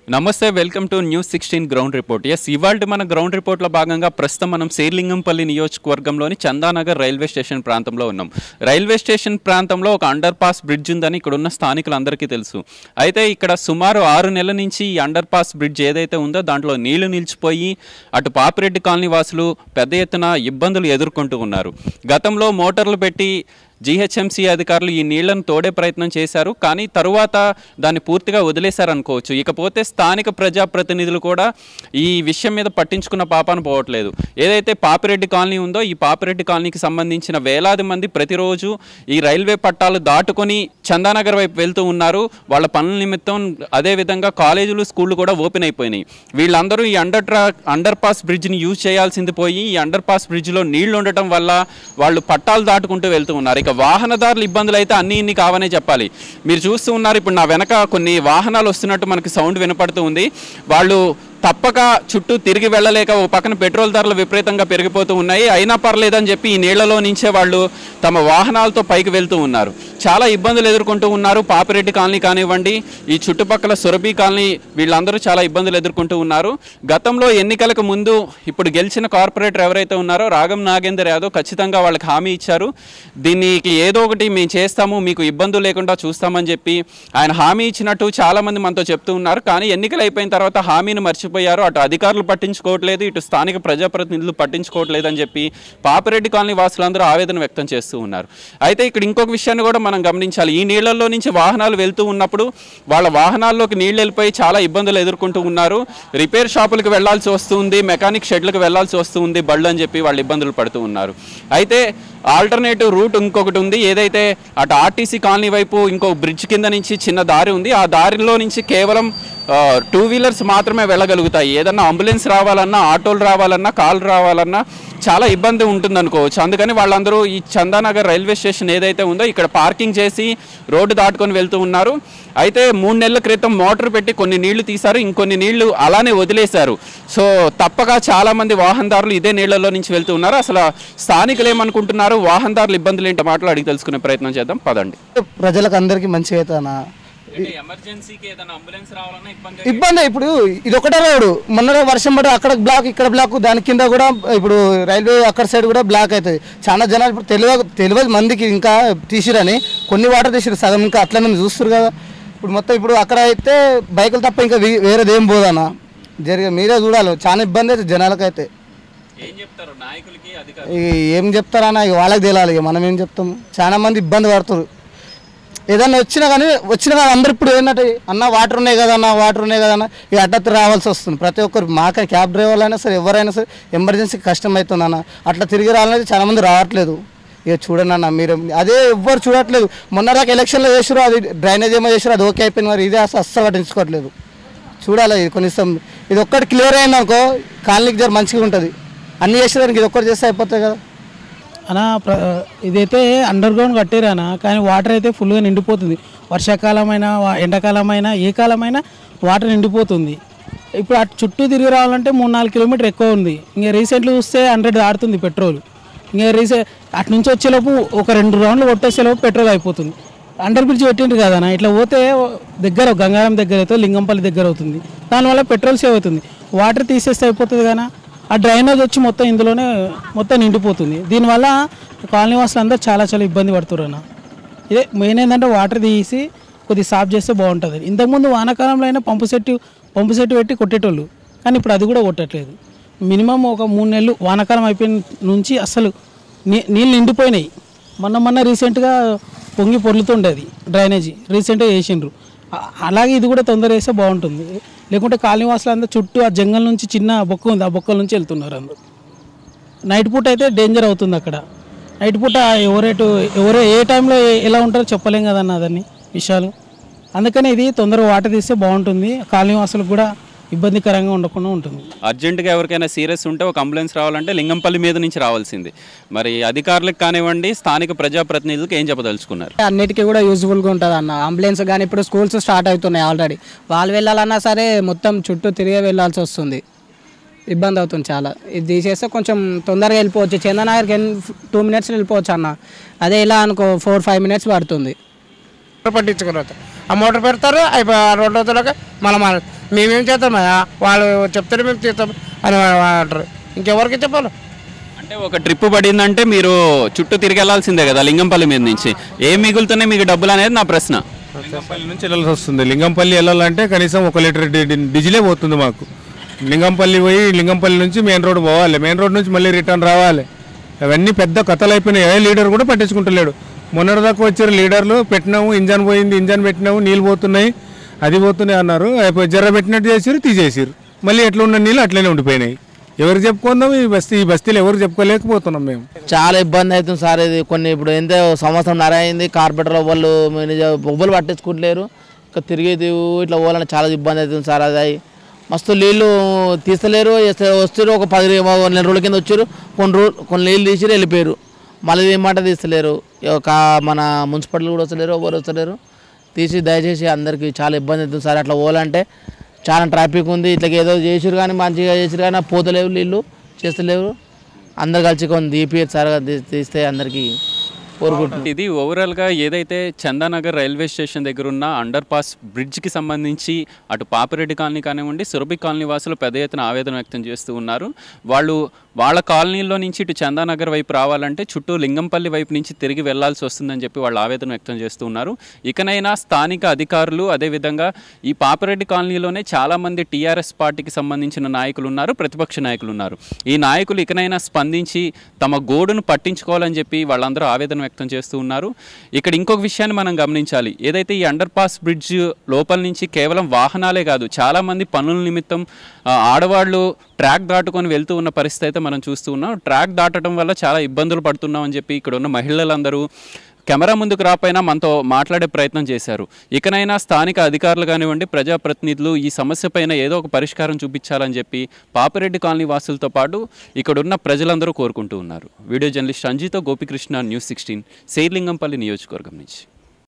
నమస్తే welcome to news sixteen ground report yes ఇవాళ మన గ్రౌండ్ రిపోర్ట్లో భాగంగా ప్రస్తుతం మనం శేర్లింగంపల్లి నియోజకవర్గంలోని చందానగర్ రైల్వే స్టేషన్ ప్రాంతంలో ఉన్నాం రైల్వే స్టేషన్ ప్రాంతంలో ఒక అండర్ పాస్ బ్రిడ్జ్ ఉందని ఇక్కడ ఉన్న స్థానికులందరికీ తెలుసు అయితే ఇక్కడ సుమారు ఆరు నెలల నుంచి ఈ అండర్ పాస్ బ్రిడ్జ్ ఏదైతే ఉందో దాంట్లో నీళ్లు నిలిచిపోయి అటు పాపిరెడ్డి కాలనీ వాసులు పెద్ద ఎత్తున ఇబ్బందులు ఎదుర్కొంటూ ఉన్నారు గతంలో మోటార్లు పెట్టి జీహెచ్ఎంసీ అధికారులు ఈ నీళ్లను తోడే ప్రయత్నం చేశారు కానీ తరువాత దాన్ని పూర్తిగా వదిలేశారనుకోవచ్చు ఇకపోతే స్థానిక ప్రజాప్రతినిధులు కూడా ఈ విషయం మీద పట్టించుకున్న పాపాన పోవట్లేదు ఏదైతే పాపిరెడ్డి కాలనీ ఉందో ఈ పాపిరెడ్డి కాలనీకి సంబంధించిన వేలాది మంది ప్రతిరోజు ఈ రైల్వే పట్టాలు దాటుకొని చందానగర్ వైపు వెళ్తూ ఉన్నారు వాళ్ళ పనుల నిమిత్తం అదేవిధంగా కాలేజీలు స్కూళ్ళు కూడా ఓపెన్ అయిపోయినాయి వీళ్ళందరూ ఈ అండర్ ట్రా అండర్ పాస్ బ్రిడ్జ్ని యూజ్ చేయాల్సింది పోయి ఈ అండర్ పాస్ బ్రిడ్జ్లో నీళ్లు ఉండటం వల్ల వాళ్ళు పట్టాలు దాటుకుంటూ వెళ్తూ ఉన్నారు ఇక వాహనదారుల ఇబ్బందులు అయితే అన్ని ఇన్ని కావనే చెప్పాలి మీరు చూస్తూ ఉన్నారు ఇప్పుడు నా వెనక కొన్ని వాహనాలు వస్తున్నట్టు మనకి సౌండ్ వినపడుతూ ఉంది వాళ్ళు తప్పక చుట్టూ తిరిగి వెళ్ళలేక ఓ పక్కన పెట్రోల్ ధరలు విపరీతంగా పెరిగిపోతూ ఉన్నాయి అయినా పర్లేదని చెప్పి ఈ నీళ్లలో నుంచే వాళ్ళు తమ వాహనాలతో పైకి వెళ్తూ ఉన్నారు చాలా ఇబ్బందులు ఎదుర్కొంటూ ఉన్నారు పాపిరెడ్డి కాలనీ కానివ్వండి ఈ చుట్టుపక్కల సురభి కాలనీ వీళ్ళందరూ చాలా ఇబ్బందులు ఎదుర్కొంటూ ఉన్నారు గతంలో ఎన్నికలకు ముందు ఇప్పుడు గెలిచిన కార్పొరేటర్ ఎవరైతే ఉన్నారో రాగం నాగేందర్ యాదవ్ ఖచ్చితంగా వాళ్ళకి హామీ ఇచ్చారు దీనికి ఏదో ఒకటి మేము చేస్తాము మీకు ఇబ్బందులు లేకుండా చూస్తామని చెప్పి ఆయన హామీ ఇచ్చినట్టు చాలా మంది మనతో చెప్తూ ఉన్నారు కానీ ఎన్నికలు అయిపోయిన తర్వాత హామీని మర్చిపోయారు అటు అధికారులు పట్టించుకోవట్లేదు ఇటు స్థానిక ప్రజాప్రతినిధులు పట్టించుకోవట్లేదు అని చెప్పి పాపిరెడ్డి కాలనీ వాసులందరూ ఆవేదన వ్యక్తం చేస్తూ ఉన్నారు అయితే ఇక్కడ ఇంకొక విషయాన్ని కూడా మనం గమనించాలి ఈ నీళ్లలో నుంచి వాహనాలు వెళ్తూ ఉన్నప్పుడు వాళ్ళ వాహనాల్లోకి నీళ్ళు వెళ్ళిపోయి చాలా ఇబ్బందులు ఎదుర్కొంటూ ఉన్నారు రిపేర్ షాపులకు వెళ్లాల్సి వస్తుంది మెకానిక్ షెడ్లకు వెళ్లాల్సి వస్తుంది బళ్ళు అని చెప్పి వాళ్ళు ఇబ్బందులు పడుతూ ఉన్నారు అయితే ఆల్టర్నేటివ్ రూట్ ఇంకొకటి ఉంది ఏదైతే అటు ఆర్టీసీ కాలనీ వైపు ఇంకో బ్రిడ్జ్ కింద నుంచి చిన్న దారి ఉంది ఆ దారిలో నుంచి కేవలం టూ వీలర్స్ మాత్రమే వెళ్ళగలుగుతాయి ఏదన్నా అంబులెన్స్ రావాలన్నా ఆటోలు రావాలన్నా కాల్ రావాలన్నా చాలా ఇబ్బంది ఉంటుంది అనుకోవచ్చు అందుకని వాళ్ళందరూ ఈ చందానగర్ రైల్వే స్టేషన్ ఏదైతే ఉందో ఇక్కడ పార్కింగ్ చేసి రోడ్డు దాటుకొని వెళ్తూ ఉన్నారు అయితే మూడు నెలల క్రితం మోటార్ పెట్టి కొన్ని నీళ్లు తీశారు ఇంకొన్ని నీళ్లు అలానే వదిలేశారు సో తప్పక చాలా మంది వాహనదారులు ఇదే నీళ్లలో నుంచి వెళ్తూ ఉన్నారు అసలు స్థానికులు ఏమనుకుంటున్నారు వాహనదారుల ఇబ్బందులు ఏంటో మాటలు అడిగి తెలుసుకునే ప్రయత్నం చేద్దాం పదండి ప్రజలకు అందరికీ మంచిగా అవుతానా ఎమర్జెన్సీకి ఏదైనా అంబులెన్స్ రావాలన్నా ఇబ్బంది ఇబ్బంది ఇప్పుడు ఇది ఒకటే రోడ్డు మొన్న వర్షం పడి అక్కడ బ్లాక్ ఇక్కడ బ్లాక్ దాని కింద కూడా ఇప్పుడు రైల్వే అక్కడ సైడ్ కూడా బ్లాక్ అవుతుంది చాలా జనాలు ఇప్పుడు తెలియదు తెలియదు మందికి ఇంకా తీసిరని కొన్ని వాటర్ తీసిరు సగం ఇంకా అట్లనే చూస్తారు కదా ఇప్పుడు మొత్తం ఇప్పుడు అక్కడ అయితే బైకులు తప్ప ఇంకా వే- వేరేది ఏం పోదన్నా జరిగే మీరే చూడాలి చాలా ఇబ్బంది అయితే జనాలకైతే ఏం చెప్తారు నాయకులకి అధికారులు ఇక ఏం చెప్తారన్నా ఇక వాళ్ళకి తెలియాలి ఇక మనం ఏం చెప్తాం చాలా మంది ఇబ్బంది పడుతారు ఏదన్నా వచ్చినా కానీ వచ్చినా కానీ అందరు ఇప్పుడు ఏంటంటే అన్న వాటర్ ఉన్నాయి కదా అన్న వాటర్ ఉన్నాయి కదా అన్న ఇక అడ్డత్తు రావాల్సి వస్తుంది ప్రతి ఒక్కరు మాక క్యాబ్ డ్రైవర్లు అయినా సరే ఎవరైనా సరే ఎమర్జెన్సీ కష్టం అవుతుంది అన్న అట్లా తిరిగి రావాలనేది చాలా మంది రావట్లేదు ఇక చూడండి అన్న మీరు అదే ఎవ్వరు చూడట్లేదు మొన్న దాకా ఎలక్షన్లో చేసారు అది డ్రైనేజ్ ఏమో చేసారు అది ఓకే అయిపోయింది మరి ఇదే అసలు అస్సలు పట్టించుకోవట్లేదు చూడాలి ఇది కనీసం ఇది ఒక్కటి క్లియర్ అయింది అనుకో కాలనీకి జర మంచిగా ఉంటుంది అన్ని చేసేదానికి ఇది ఒక్కటి చేస్తే అయిపోతుంది కదా అనా ప్ర ఇదైతే అండర్ గ్రౌండ్ కట్టారనా కానీ వాటర్ అయితే ఫుల్గా నిండిపోతుంది వర్షాకాలమైనా వా- ఎండాకాలమైనా ఏ కాలమైనా వాటర్ నిండిపోతుంది ఇప్పుడు అటు చుట్టూ తిరిగి రావాలంటే మూడు నాలుగు కిలోమీటర్ ఎక్కువ ఉంది ఇంకా రీసెంట్లీ చూస్తే హండ్రెడ్ దాడుతుంది పెట్రోల్ ఇంకా రీసె అటు నుంచి వచ్చేలోపు ఒక రెండు రౌండ్లు కొట్టేసేలోపు పెట్రోల్ అయిపోతుంది అండర్ బ్రిడ్జ్ పెట్టిండ్రు కదనా ఇట్లా పోతే దగ్గర గంగారం దగ్గర అయితే లింగంపల్లి దగ్గర అవుతుంది దానివల్ల పెట్రోల్ సేవ్ అవుతుంది వాటర్ తీసేస్తే అయిపోతుంది కానీ ఆ డ్రైనేజ్ వచ్చి మొత్తం ఇందులోనే మొత్తం నిండిపోతుంది దీనివల్ల కాలనీ వాసులు అందరూ చాలా చాలా ఇబ్బంది పడుతున్నారు అన్న ఇదే మెయిన్ ఏంటంటే వాటర్ తీసి కొద్దిగా సాఫ్ చేస్తే బాగుంటుంది ఇంతకుముందు వానాకాలంలో అయినా పంపు సెట్ పంపు సెట్ పెట్టి కొట్టేటోళ్ళు కానీ ఇప్పుడు అది కూడా కొట్టట్లేదు మినిమం ఒక మూడు నెలలు వానాకాలం అయిపోయిన నుంచి అసలు నీ నీళ్ళు నిండిపోయినాయి మొన్న మొన్న రీసెంట్గా పొంగి పొర్లుతుండేది డ్రైనేజీ రీసెంట్గా వేసిండ్రు అ- అలాగే ఇది కూడా తొందర వేస్తే బాగుంటుంది లేకుంటే కాలనీ వాసులు అందరూ చుట్టూ ఆ జంగల్ నుంచి చిన్న బొక్క ఉంది ఆ బొక్కల నుంచి వెళ్తున్నారు అందరూ నైట్ పూట అయితే డేంజర్ అవుతుంది అక్కడ నైట్ పూట ఎవరేటు ఎవరు ఏ టైంలో ఏ- ఎలా ఉంటారో చెప్పలేం కదన్న అదన్ని విషయాలు అందుకని ఇది తొందరగా వాటర్ తీస్తే బాగుంటుంది కాలనీ వాసులకు కూడా ఇబ్బందికరంగా ఉండకుండా ఉంటుంది అర్జెంటుగా ఎవరికైనా సీరియస్ ఉంటే ఒక అంబులెన్స్ రావాలంటే లింగంపల్లి మీద నుంచి రావాల్సింది మరి అధికారులకు కానివ్వండి స్థానిక ప్రజాప్రతినిధులకు ఏం చెప్పదలుచుకున్నారు అన్నిటికీ కూడా యూజ్ఫుల్గా ఉంటుంది అన్న అంబులెన్స్ కానీ ఇప్పుడు స్కూల్స్ స్టార్ట్ అవుతున్నాయి ఆల్రెడీ వాళ్ళు వెళ్ళాలన్నా సరే మొత్తం చుట్టూ తిరిగే వెళ్ళాల్సి వస్తుంది ఇబ్బంది అవుతుంది చాలా ఇది తీసేస్తే కొంచెం తొందరగా వెళ్ళిపోవచ్చు చందనగర్కి టూ మినిట్స్ వెళ్ళిపోవచ్చు అన్న అదే ఇలా అనుకో ఫోర్ ఫైవ్ మినిట్స్ పడుతుంది పట్టించుకున్నారు ఆ మోటార్ పెడతారు అయిపోయి ఆ రెండు రోజులకి మళ్ళీ మన మేమేం చేస్తాం అయ్యా వాళ్ళు చెప్తారు మేము తీస్తాం అని అంటారు ఇంకెవరికి చెప్పాలి అంటే ఒక ట్రిప్ పడిందంటే మీరు చుట్టూ తిరిగి వెళ్ళాల్సిందే కదా లింగంపల్లి మీద నుంచి ఏం మిగులుతున్నాయి మీకు డబ్బులు అనేది నా ప్రశ్న లింగంపల్లి నుంచి వెళ్ళాల్సి వస్తుంది లింగంపల్లి వెళ్ళాలంటే కనీసం ఒక లీటర్ డి- డి- డీజిలే పోతుంది మాకు లింగంపల్లి పోయి లింగంపల్లి నుంచి మెయిన్ రోడ్ పోవాలి మెయిన్ రోడ్ నుంచి మళ్ళీ రిటర్న్ రావాలి అవన్నీ పెద్ద కథలు అయిపోయినాయి ఏ లీడర్ కూడా పట్టించుకుంటలేడు మొన్నటిదాకా వచ్చారు లీడర్లు పెట్టినాము ఇంజన్ పోయింది ఇంజన్ పెట్టినాము నీళ్ళు పోతున్నాయి అది పోతున్నాయి అన్నారు అయిపోయి జర్ర పెట్టినట్టు చేసారు తీసేసారు మళ్ళీ ఎట్లా ఉన్న నీళ్ళు అట్లనే ఉండిపోయినాయి ఎవరు చెప్పుకుందాం ఈ బస్తీ ఈ బస్తీలు ఎవరు చెప్పుకోలేకపోతున్నాం మేము చాలా ఇబ్బంది అవుతుంది సార్ ఇది కొన్ని ఇప్పుడు ఎంత సంవత్సరం నర అయింది కార్పొరేటర్ వాళ్ళు బొబ్బలు పట్టించుకుంటలేరు ఇంకా తిరిగేది ఇట్లా పోవాలని చాలా ఇబ్బంది అవుతుంది సార్ అది మస్తు నీళ్ళు తీస్తలేరు ఎస్- వస్తారు ఒక పది రో- నెల రోజుల కింద వచ్చారు కొన్ని రోజు కొన్ని నీళ్ళు తీసి వెళ్ళిపోయారు మళ్ళీ ఏమాట తీస్తలేరు ఒక మన మున్సిపాలిటీ కూడా వస్తలేరు ఎవరు వస్తలేరు తీసి దయచేసి అందరికీ చాలా ఇబ్బంది అవుతుంది సార్ అట్లా పోవాలంటే చాలా ట్రాఫిక్ ఉంది ఇట్లా ఏదో చేసిరు కానీ మంచిగా చేసిరు కానీ పోతలేవు నీళ్ళు చేస్తలేవు అందరు కలిసి కొన్ని దీపి సార్ తీ- తీస్తే అందరికీ కోరుకుంటున్నాం ఇది ఓవరాల్గా ఏదైతే చందానగర్ రైల్వే స్టేషన్ దగ్గర ఉన్న అండర్ పాస్ బ్రిడ్జ్కి సంబంధించి అటు పాపిరెడ్డి కాలనీ కానివ్వండి సురభి కాలనీ వాసులు పెద్ద ఎత్తున ఆవేదన వ్యక్తం చేస్తూ ఉన్నారు వాళ్ళు వాళ్ళ కాలనీలో నుంచి ఇటు చందానగర్ వైపు రావాలంటే చుట్టూ లింగంపల్లి వైపు నుంచి తిరిగి వెళ్లాల్సి వస్తుందని చెప్పి వాళ్ళు ఆవేదన వ్యక్తం చేస్తూ ఉన్నారు ఇకనైనా స్థానిక అధికారులు అదేవిధంగా ఈ పాపిరెడ్డి కాలనీలోనే చాలామంది టీఆర్ఎస్ పార్టీకి సంబంధించిన నాయకులు ఉన్నారు ప్రతిపక్ష నాయకులు ఉన్నారు ఈ నాయకులు ఇకనైనా స్పందించి తమ గోడును పట్టించుకోవాలని చెప్పి వాళ్ళందరూ ఆవేదన వ్యక్తం చేస్తూ ఉన్నారు ఇక్కడ ఇంకొక విషయాన్ని మనం గమనించాలి ఏదైతే ఈ అండర్ పాస్ బ్రిడ్జ్ లోపల నుంచి కేవలం వాహనాలే కాదు చాలామంది పనుల నిమిత్తం ఆ, ఆడవాళ్ళు ట్రాక్ దాటుకొని వెళ్తూ ఉన్న పరిస్థితి అయితే మనం చూస్తూ ఉన్నాం ట్రాక్ దాటడం వల్ల చాలా ఇబ్బందులు పడుతున్నాం అని చెప్పి ఇక్కడ ఉన్న మహిళలందరూ కెమెరా ముందుకు రాపోయినా మనతో మాట్లాడే ప్రయత్నం చేశారు ఇకనైనా స్థానిక అధికారులు కానివ్వండి ప్రజాప్రతినిధులు ఈ సమస్య పైన ఏదో ఒక పరిష్కారం చూపించాలని చెప్పి పాపిరెడ్డి కాలనీ వాసులతో పాటు ఇక్కడున్న ప్రజలందరూ కోరుకుంటూ ఉన్నారు వీడియో జర్నలిస్ట్ రంజితో గోపికృష్ణ న్యూస్ సిక్స్టీన్ శైలింగంపల్లి నియోజకవర్గం నుంచి